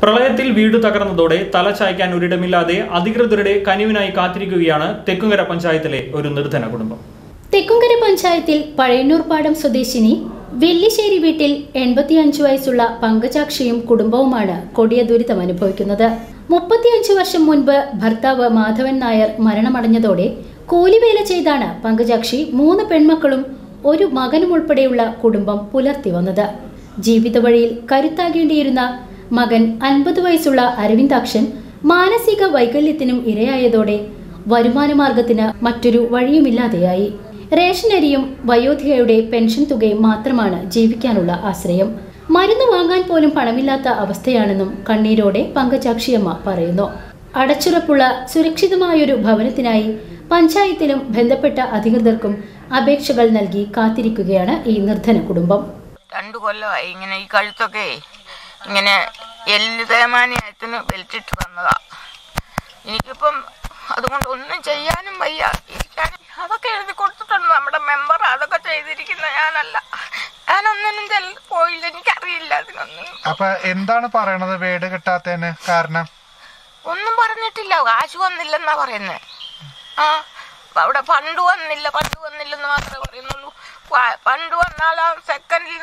പ്രളയത്തിൽ വീട് തകർന്നതോടെ തല ചായ്ക്കാൻ ഒരിടമില്ലാതെ അധികൃതരുടെ കനിവിനായി കാത്തിരിക്കുകയാണ് തെക്കുംകര പഞ്ചായത്തിലെ ഒരു നിർധന കുടുംബം തെക്കുംകര പഞ്ചായത്തിൽ പഴയന്നൂർപ്പാടം സ്വദേശിനി വെള്ളിശ്ശേരി വീട്ടിൽ എൺപത്തിയഞ്ചു വയസ്സുള്ള പങ്കജാക്ഷിയും കുടുംബവുമാണ് കൊടിയ ദുരിതം അനുഭവിക്കുന്നത് മുപ്പത്തിയഞ്ചു വർഷം മുൻപ് ഭർത്താവ് മാധവൻ നായർ മരണമടഞ്ഞതോടെ കൂലിവേല ചെയ്താണ് പങ്കജാക്ഷി മൂന്ന് പെൺമക്കളും ഒരു മകനും ഉൾപ്പെടെയുള്ള കുടുംബം പുലർത്തി വന്നത് ജീവിത വഴിയിൽ കരുത്താകേണ്ടിയിരുന്ന മകൻ അൻപത് വയസ്സുള്ള അരവിന്ദാക്ഷൻ മാനസിക വൈകല്യത്തിനും ഇരയായതോടെ വരുമാനമാർഗത്തിന് മറ്റൊരു വഴിയുമില്ലാതെയായി റേഷൻ അരിയും വയോധികയുടെ പെൻഷൻ തുകയും മാത്രമാണ് ജീവിക്കാനുള്ള ആശ്രയം മരുന്ന് വാങ്ങാൻ പോലും പണമില്ലാത്ത അവസ്ഥയാണെന്നും കണ്ണീരോടെ പങ്കജാക്ഷിയമ്മ പറയുന്നു അടച്ചുറപ്പുള്ള സുരക്ഷിതമായൊരു ഭവനത്തിനായി പഞ്ചായത്തിലും ബന്ധപ്പെട്ട അധികൃതർക്കും അപേക്ഷകൾ നൽകി കാത്തിരിക്കുകയാണ് ഈ നിർധന കുടുംബം രണ്ടു കൊല്ലമായി ഇങ്ങനെ ഈ കഴുത്തൊക്കെ ഇങ്ങനെ എല്ല് തേമാനിയത്തിന് വലിച്ചിട്ട് വന്നതാ എനിക്കിപ്പം അതുകൊണ്ട് ഒന്നും ചെയ്യാനും വയ്യ ഇരിക്കാനും അതൊക്കെ എഴുതി കൊടുത്തിട്ടുണ്ട് നമ്മുടെ മെമ്പർ അതൊക്കെ ചെയ്തിരിക്കുന്ന ഞാനല്ല ഞാനൊന്നിനും ചെല്ല പോയില്ല എനിക്കറിയില്ല അതിനൊന്നും അപ്പൊ എന്താണ് പറയണത് വീട് കിട്ടാത്തതിന് കാരണം ഒന്നും പറഞ്ഞിട്ടില്ല കാശ് വന്നില്ലെന്നാ പറയുന്നത് ആ അവിടെ ഫണ്ട് വന്നില്ല ഫണ്ട് വന്നില്ലെന്ന് മാത്രമേ പറയുന്നുള്ളൂ പ- ഫണ്ട് വന്നാൽ ആ സെക്കൻഡിൽ